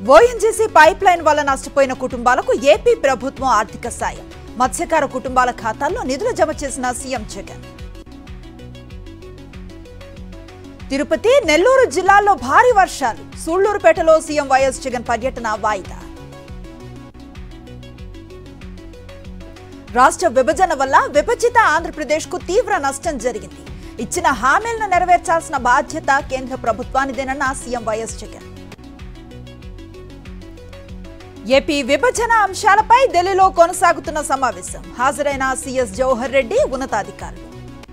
ONGC pipe line వల్ల నష్టపోయిన కుటుంబాలకు ఏపీ ప్రభుత్వం ఆర్థిక సాయం మత్స్యకార కుటుంబాల ఖాతాల్లో నిధులు జమ చేసిన సీఎం జగన్ తిరుపతి నెల్లూరు జిల్లాల్లో భారీ వర్షాలు సూళ్లూరుపేటలో సీఎం వైఎస్ జగన్ పర్యటన వాయిదా రాష్ట్ర విభజన వల్ల విభజిత ఆంధ్రప్రదేశ్కు తీవ్ర నష్టం జరిగింది ఇచ్చిన హామీలను నెరవేర్చాల్సిన బాధ్యత కేంద్ర ప్రభుత్వానిదేనన్న సీఎం వైఎస్ జగన్ ఏపీ విభజన అంశాలపై ఢిల్లీలో కొనసాగుతున్న సమావేశం హాజరైన సీఎస్ జవహర్ రెడ్డి ఉన్నతాధికారులు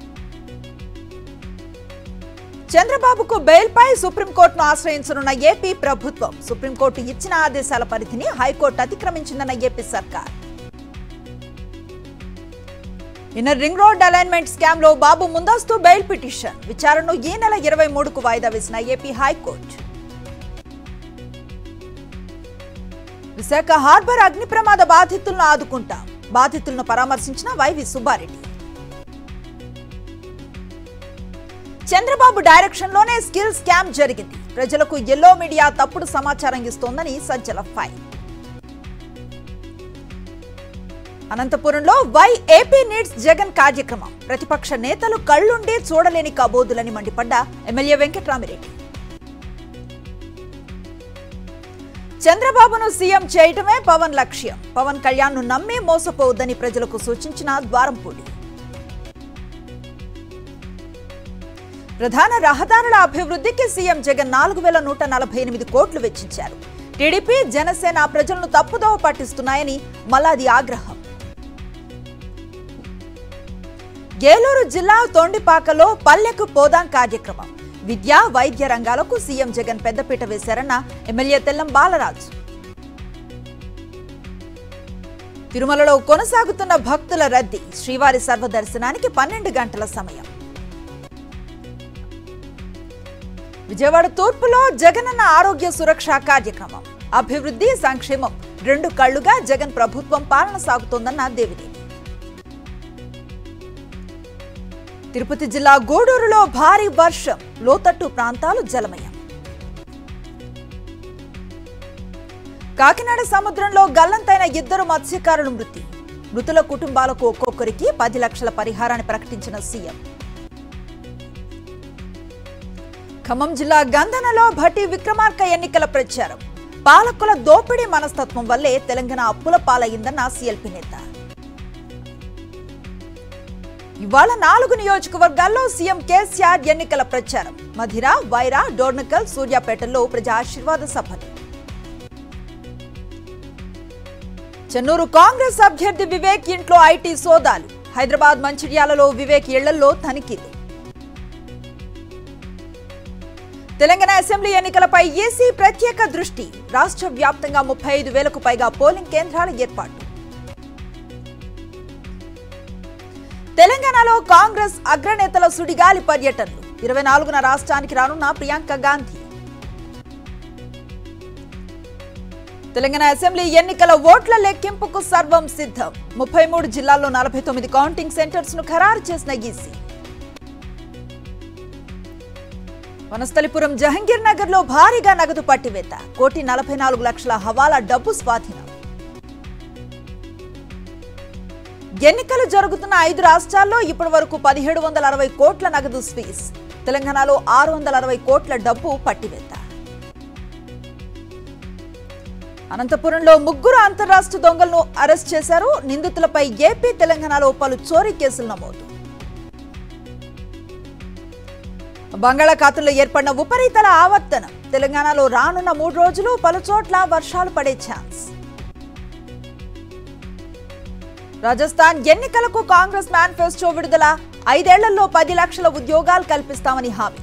చంద్రబాబుకు బెయిల్పై సుప్రీంకోర్టును ఆశ్రయించనున్న ఏపీ ప్రభుత్వం సుప్రీంకోర్టు ఇచ్చిన ఆదేశాల పరిధిని హైకోర్టు అతిక్రమించిందన్న ఏపీ సర్కార్ inner ring road alignment scam లో బాబు ముందస్తు బెయిల్ పిటిషన్ విచారణను ఈ నెల ఇరవై మూడుకు వాయిదా వేసిన ఏపీ హైకోర్టు విశాఖ హార్బర్ అగ్ని ప్రమాద బాధితులను ఆదుకుంటాం బాధితులను పరామర్శించిన వైవి సుబ్బారెడ్డి చంద్రబాబు డైరెక్షన్ లోనే స్కిల్ స్కామ్ జరిగింది ప్రజలకు ఎల్లో మీడియా తప్పుడు సమాచారం ఇస్తోందని సజ్జల ఫైల్ అనంతపురంలో వై ఏపీ నీడ్స్ జగన్ కార్యక్రమం ప్రతిపక్ష నేతలు కళ్లుండి చూడలేని కబోదులని మండిపడ్డ ఎమ్మెల్యే వెంకట్రామిరెడ్డి చంద్రబాబును సీఎం చేయటమే పవన్ లక్ష్యం పవన్ కళ్యాణ్ ను నమ్మి మోసపోవద్దని ప్రజలకు సూచించిన ద్వారంపూడి ప్రధాన రహదారుల అభివృద్ధికి సీఎం జగన్ నాలుగు వేల నూట నలభై ఎనిమిది కోట్లు వెచ్చించారు టీడీపీ జనసేన ప్రజలను తప్పుదోవ పట్టిస్తున్నాయని మల్లాది ఆగ్రహం ఏలూరు జిల్లా తొండిపాకలో పల్లెకు పోదాం కార్యక్రమం విద్యా వైద్య రంగాలకు సీఎం జగన్ పెద్దపీట వేశారన్న ఎమ్మెల్యే తెల్లం బాలరాజు తిరుమలలో కొనసాగుతున్న భక్తుల రద్దీ శ్రీవారి సర్వదర్శనానికి పన్నెండు గంటల సమయం విజయవాడ తూర్పులో జగనన్న ఆరోగ్య సురక్ష కార్యక్రమం అభివృద్ధి సంక్షేమం రెండు కళ్లుగా జగన్ ప్రభుత్వం పాలన సాగుతోందన్న దేవినేని తిరుపతి జిల్లా గూడూరులో భారీ వర్షం లోతట్టు ప్రాంతాలు జలమయం కాకినాడ సముద్రంలో గల్లంతైన ఇద్దరు మత్స్యకారులు మృతి మృతుల కుటుంబాలకు ఒక్కొక్కరికి పది లక్షల పరిహారాన్ని ప్రకటించిన సీఎం ఖమ్మం జిల్లా గంధనలో భట్టి విక్రమార్క ఎన్నికల ప్రచారం పాలకుల దోపిడీ మనస్తత్వం వల్లే తెలంగాణ అప్పుల పాలయ్యిందన్న సీఎల్పీ నేత ఇవాళ నాలుగు నియోజకవర్గాల్లో సీఎం కేసీఆర్ ఎన్నికల ప్రచారం మధిర వైరా డోర్నకల్ సూర్యాపేటలో ప్రజా ఆశీర్వాద సభలు చెన్నూరు కాంగ్రెస్ అభ్యర్థి వివేక్ ఇంట్లో ఐటీ సోదాలు హైదరాబాద్ మంచిర్యాలలో వివేక్ ఇళ్లలో తనిఖీలు తెలంగాణ అసెంబ్లీ ఎన్నికలపై ఏసీ ప్రత్యేక దృష్టి రాష్ట్ర వ్యాప్తంగా ముప్పై ఐదు వేలకు పైగా పోలింగ్ కేంద్రాల ఏర్పాటు తెలంగాణలో కాంగ్రెస్ అగ్రనేతల సుడిగాలి పర్యటనలు ఇరవై నాలుగున రాష్ట్రానికి రానున్న ప్రియాంక గాంధీ తెలంగాణ అసెంబ్లీ ఎన్నికల ఓట్ల లెక్కింపుకు సర్వం సిద్ధం ముప్పై మూడు జిల్లాల్లో నలభై తొమ్మిది కౌంటింగ్ సెంటర్స్ ను ఖరారు చేసిన ఈసీ వనస్థలిపురం జహంగీర్ నగర్ లో భారీగా నగదు పట్టివేత కోటి నలభై నాలుగు లక్షల హవాలా డబ్బు స్వాధీనం ఎన్నికలు జరుగుతున్న ఐదు రాష్ట్రాల్లో ఇప్పటి వరకు పదిహేడు వందల అరవై కోట్ల నగదు స్వీస్ తెలంగాణలో ఆరు వందల అరవై కోట్ల డబ్బు పట్టివేత అనంతపురంలో ముగ్గురు అంతరాష్ట్ర దొంగలను అరెస్ట్ చేశారు నిందితులపై ఏపీ తెలంగాణలో పలు చోరీ కేసులు నమోదు బంగాళాఖాతంలో ఏర్పడిన ఉపరితల ఆవర్తనం తెలంగాణలో రానున్న మూడు రోజులు పలు చోట్ల వర్షాలు పడే ఛాన్స్ రాజస్థాన్ ఎన్నికలకు కాంగ్రెస్ మేనిఫెస్టో విడుదల ఐదేళ్లలో పది లక్షల ఉద్యోగాలు కల్పిస్తామని హామీ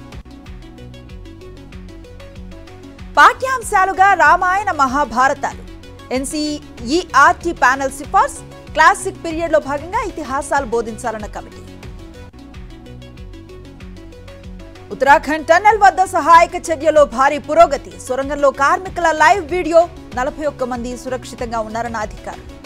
పాఠ్యాంశాలుగా రామాయణ మహాభారతాలు ఎన్సీఈఆర్టీ ప్యానెల్ సిఫార్స్ క్లాసిక్ పీరియడ్ లో భాగంగా ఇతిహాసాలు బోధించాలన్న కమిటీ ఉత్తరాఖండ్ టన్నెల్ వద్ద సహాయక చర్యలో భారీ పురోగతి సొరంగంలో కార్మికుల లైవ్ వీడియో నలభై ఒక్క మంది సురక్షితంగా ఉన్నారన్న అధికారులు